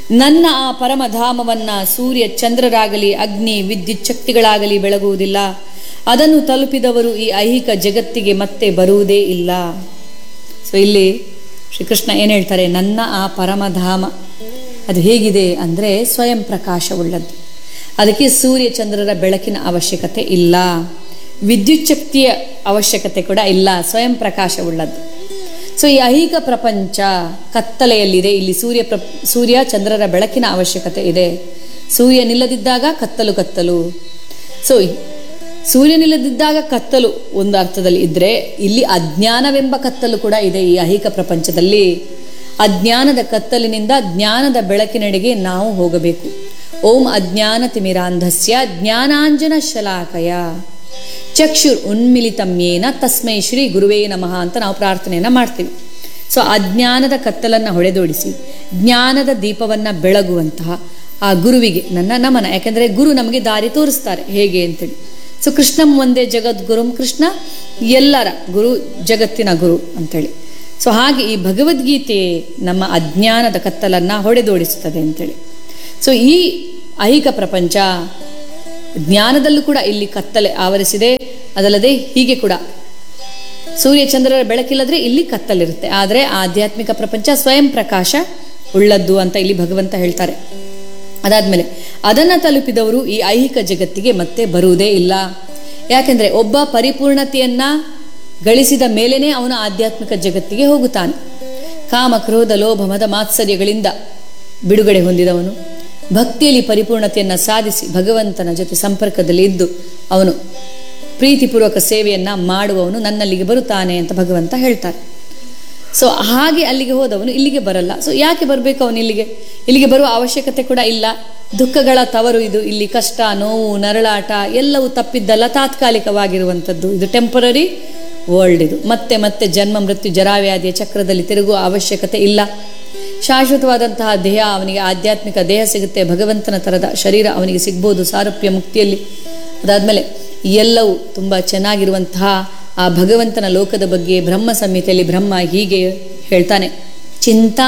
ನನ್ನ ಆ ಪರಮಧಾಮವನ್ನ ಸೂರ್ಯ ಚಂದ್ರರಾಗಲಿ ಅಗ್ನಿ ವಿದ್ಯುತ್ ಶಕ್ತಿಗಳಾಗಲಿ ಬೆಳಗುವುದಿಲ್ಲ ಅದನ್ನು ತಲುಪಿದವರು ಈ ಐಹಿಕ ಜಗತ್ತಿಗೆ ಮತ್ತೆ ಬರುವುದೇ ಇಲ್ಲ ಸೊ ಇಲ್ಲಿ ಶ್ರೀಕೃಷ್ಣ ಏನು ಹೇಳ್ತಾರೆ ನನ್ನ ಆ ಪರಮಧಾಮ ಅದು ಹೇಗಿದೆ ಅಂದರೆ ಸ್ವಯಂ ಪ್ರಕಾಶವುಳ್ಳದ್ದು ಅದಕ್ಕೆ ಸೂರ್ಯ ಚಂದ್ರರ ಬೆಳಕಿನ ಅವಶ್ಯಕತೆ ಇಲ್ಲ ವಿದ್ಯುತ್ ಶಕ್ತಿಯ ಅವಶ್ಯಕತೆ ಕೂಡ ಇಲ್ಲ ಸ್ವಯಂ ಪ್ರಕಾಶವುಳ್ಳದ್ದು ಸೊ ಈ ಐಹಿಕ ಪ್ರಪಂಚ ಕತ್ತಲೆಯಲ್ಲಿದೆ ಇಲ್ಲಿ ಸೂರ್ಯ ಪ್ರ ಸೂರ್ಯ ಚಂದ್ರರ ಬೆಳಕಿನ ಅವಶ್ಯಕತೆ ಇದೆ ಸೂರ್ಯ ನಿಲ್ಲದಿದ್ದಾಗ ಕತ್ತಲು ಕತ್ತಲು ಸೊ ಸೂರ್ಯ ನಿಲ್ಲದಿದ್ದಾಗ ಕತ್ತಲು ಒಂದು ಅರ್ಥದಲ್ಲಿ ಇದ್ದರೆ ಇಲ್ಲಿ ಅಜ್ಞಾನವೆಂಬ ಕತ್ತಲು ಕೂಡ ಇದೆ ಈ ಐಹಿಕ ಪ್ರಪಂಚದಲ್ಲಿ ಅಜ್ಞಾನದ ಕತ್ತಲಿನಿಂದ ಜ್ಞಾನದ ಬೆಳಕಿನೆಡೆಗೆ ನಾವು ಹೋಗಬೇಕು ಓಂ ಅಜ್ಞಾನ ತಿಮಿರಾಂಧಸ್ಯ ಜ್ಞಾನಾಂಜನ ಶಲಾಕಯ ಚಕ್ಷುರ್ ಉನ್ಮಿಲಿತಮ್ಯೇನ ತಸ್ಮೈ ಶ್ರೀ ಗುರುವೇ ನಮಃ ಅಂತ ನಾವು ಪ್ರಾರ್ಥನೆಯನ್ನು ಮಾಡ್ತೀವಿ ಸೊ ಅಜ್ಞಾನದ ಕತ್ತಲನ್ನು ಹೊಡೆದೋಡಿಸಿ ಜ್ಞಾನದ ದೀಪವನ್ನು ಬೆಳಗುವಂತಹ ಆ ಗುರುವಿಗೆ ನನ್ನ ನಮನ ಯಾಕೆಂದರೆ ಗುರು ನಮಗೆ ದಾರಿ ತೋರಿಸ್ತಾರೆ ಹೇಗೆ ಅಂತೇಳಿ ಸೊ ಕೃಷ್ಣಂ ಒಂದೇ ಜಗದ್ಗುರುಂ ಕೃಷ್ಣ ಎಲ್ಲರ ಗುರು ಜಗತ್ತಿನ ಗುರು ಅಂತೇಳಿ ಸೊ ಹಾಗೆ ಈ ಭಗವದ್ಗೀತೆ ನಮ್ಮ ಅಜ್ಞಾನದ ಕತ್ತಲನ್ನು ಹೊಡೆದೋಡಿಸುತ್ತದೆ ಅಂತೇಳಿ ಸೊ ಈ ಐಹಿಕ ಪ್ರಪಂಚ ಜ್ಞಾನದಲ್ಲೂ ಕೂಡ ಇಲ್ಲಿ ಕತ್ತಲೆ ಆವರಿಸಿದೆ ಅದಲ್ಲದೆ ಹೀಗೆ ಕೂಡ ಸೂರ್ಯ ಚಂದ್ರರ ಬೆಳಕಿಲ್ಲದ್ರೆ ಇಲ್ಲಿ ಕತ್ತಲಿರುತ್ತೆ ಆದರೆ ಆಧ್ಯಾತ್ಮಿಕ ಪ್ರಪಂಚ ಸ್ವಯಂ ಪ್ರಕಾಶ ಉಳ್ಳದ್ದು ಅಂತ ಇಲ್ಲಿ ಭಗವಂತ ಹೇಳ್ತಾರೆ ಅದಾದ್ಮೇಲೆ ಅದನ್ನು ತಲುಪಿದವರು ಈ ಐಹಿಕ ಜಗತ್ತಿಗೆ ಮತ್ತೆ ಬರುವುದೇ ಇಲ್ಲ ಯಾಕೆಂದ್ರೆ ಒಬ್ಬ ಪರಿಪೂರ್ಣತೆಯನ್ನ ಗಳಿಸಿದ ಮೇಲೇನೆ ಅವನು ಆಧ್ಯಾತ್ಮಿಕ ಜಗತ್ತಿಗೆ ಹೋಗುತ್ತಾನೆ ಕಾಮ ಕ್ರೋಧ ಲೋಭ ಮದ ಮಾತ್ಸರ್ಯಗಳಿಂದ ಬಿಡುಗಡೆ ಹೊಂದಿದವನು ಭಕ್ತಿಯಲ್ಲಿ ಪರಿಪೂರ್ಣತೆಯನ್ನು ಸಾಧಿಸಿ ಭಗವಂತನ ಜೊತೆ ಸಂಪರ್ಕದಲ್ಲಿ ಇದ್ದು ಅವನು ಪ್ರೀತಿಪೂರ್ವಕ ಸೇವೆಯನ್ನ ಮಾಡುವವನು ನನ್ನಲ್ಲಿಗೆ ಬರುತ್ತಾನೆ ಅಂತ ಭಗವಂತ ಹೇಳ್ತಾರೆ ಸೊ ಹಾಗೆ ಅಲ್ಲಿಗೆ ಹೋದವನು ಇಲ್ಲಿಗೆ ಬರಲ್ಲ ಸೊ ಯಾಕೆ ಬರಬೇಕು ಅವನು ಇಲ್ಲಿಗೆ ಇಲ್ಲಿಗೆ ಬರುವ ಅವಶ್ಯಕತೆ ಕೂಡ ಇಲ್ಲ ದುಃಖಗಳ ತವರು ಇದು ಇಲ್ಲಿ ಕಷ್ಟ ನೋವು ನರಳಾಟ ಎಲ್ಲವೂ ತಪ್ಪಿದ್ದಲ್ಲ ತಾತ್ಕಾಲಿಕವಾಗಿರುವಂಥದ್ದು ಇದು ಟೆಂಪರರಿ ವರ್ಲ್ಡ್ ಇದು ಮತ್ತೆ ಮತ್ತೆ ಜನ್ಮ ಮೃತ್ಯು ಜರಾವ್ಯಾಧಿಯ ಚಕ್ರದಲ್ಲಿ ತಿರುಗುವ ಅವಶ್ಯಕತೆ ಇಲ್ಲ ಶಾಶ್ವತವಾದಂತಹ ದೇಹ ಅವನಿಗೆ ಆಧ್ಯಾತ್ಮಿಕ ದೇಹ ಸಿಗುತ್ತೆ ಭಗವಂತನ ಥರದ ಶರೀರ ಅವನಿಗೆ ಸಿಗ್ಬೋದು ಸಾರೂಪ್ಯ ಮುಕ್ತಿಯಲ್ಲಿ ಅದಾದಮೇಲೆ ಎಲ್ಲವೂ ತುಂಬ ಚೆನ್ನಾಗಿರುವಂತಹ ಆ ಭಗವಂತನ ಲೋಕದ ಬಗ್ಗೆ ಬ್ರಹ್ಮ ಸಂಹಿತೆಯಲ್ಲಿ ಬ್ರಹ್ಮ ಹೀಗೆ ಹೇಳ್ತಾನೆ ಚಿಂತಾ